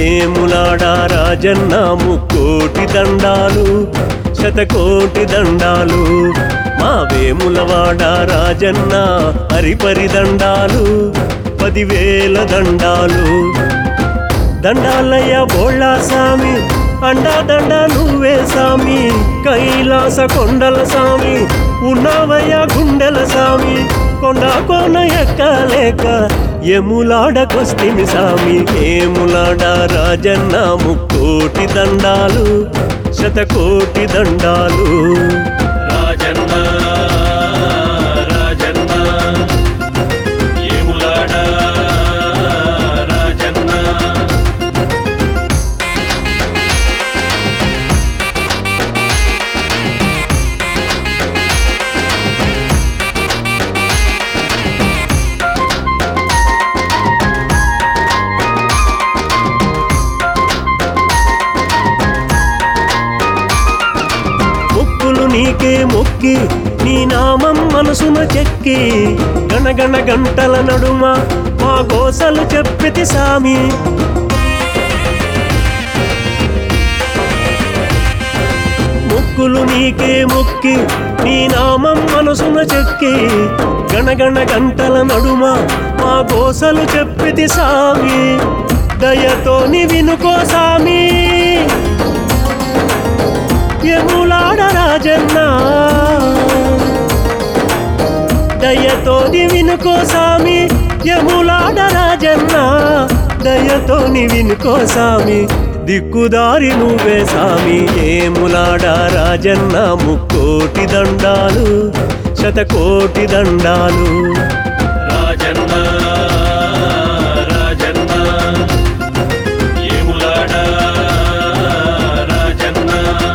వేములాడ రాజన్న ముక్కోటి దండాలు శతకోటి దండాలు మా వేములవాడ రాజన్న హరిపరి దండాలు పదివేల దండాలు దండాలయ్య బోళ్ళ సామి అండా దండ నువ్వే సామి కైలాస కొండల సామి ఉన్నవయ్య గుండెల సామి కొండ కోన ఎక్కలేక ఎములాడకొస్తిమి సామి ఏములాడ రాజన్న ముక్కోటి దండాలు శతకోటి దండాలు రాజన్న రాజన్న ఏములాడ రాజన్న ముక్కులు నీకే మొక్కి నీ నామం మనసున చెక్కి గణగణ గంటల నడుమ మా కోసలు చెప్పితి సామి ముక్కులు నీకే మొక్కి నీ నామం మనసున చెక్కి గణగణ గంటల నడుమ మా కోసలు చెప్పితి సామి దయతోని వినుకో సామి ఎములాడ రాజన్న దయతోని వినుకో సామి యములాడ రాజన్న దయతోని వినుకో సామి దిక్కుదారి నువ్వే సామి ఏములాడ రాజన్న ముక్కోటి దండాలు శతకోటి దండాలు రాజన్న రాజన్న ఏములాడ రాజన్న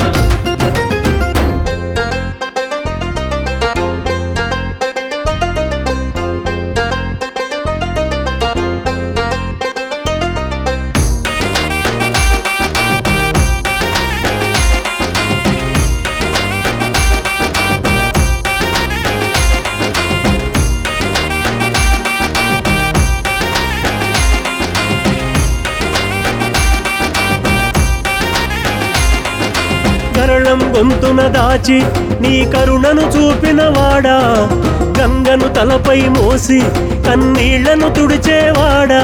కరళం గొంతున దాచి నీ కరుణను చూపిన వాడా గంగను తలపై మోసి కన్నీళ్లను తుడిచేవాడా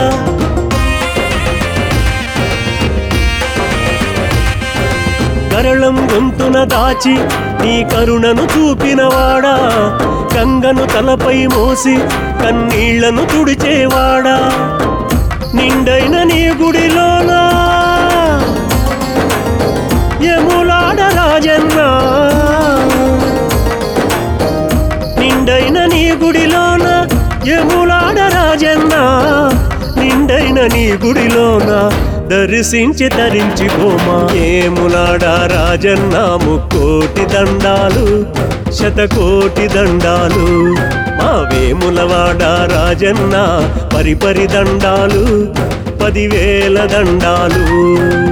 కరళం గొంతున దాచి నీ కరుణను చూపినవాడా గంగను తలపై మోసి కన్నీళ్లను తుడిచేవాడా నిండైన నీ గుడిలోనా యములాడ రాజన్న నిండైన నీ గుడిలోన యములాడ రాజన్న నిండైన నీ గుడిలోన దర్శించి తరించిపోమా ఏములాడ రాజన్న ముక్కోటి దండాలు శతకోటి దండాలు మా వేములవాడ రాజన్న పరిపరి దండాలు పదివేల దండాలు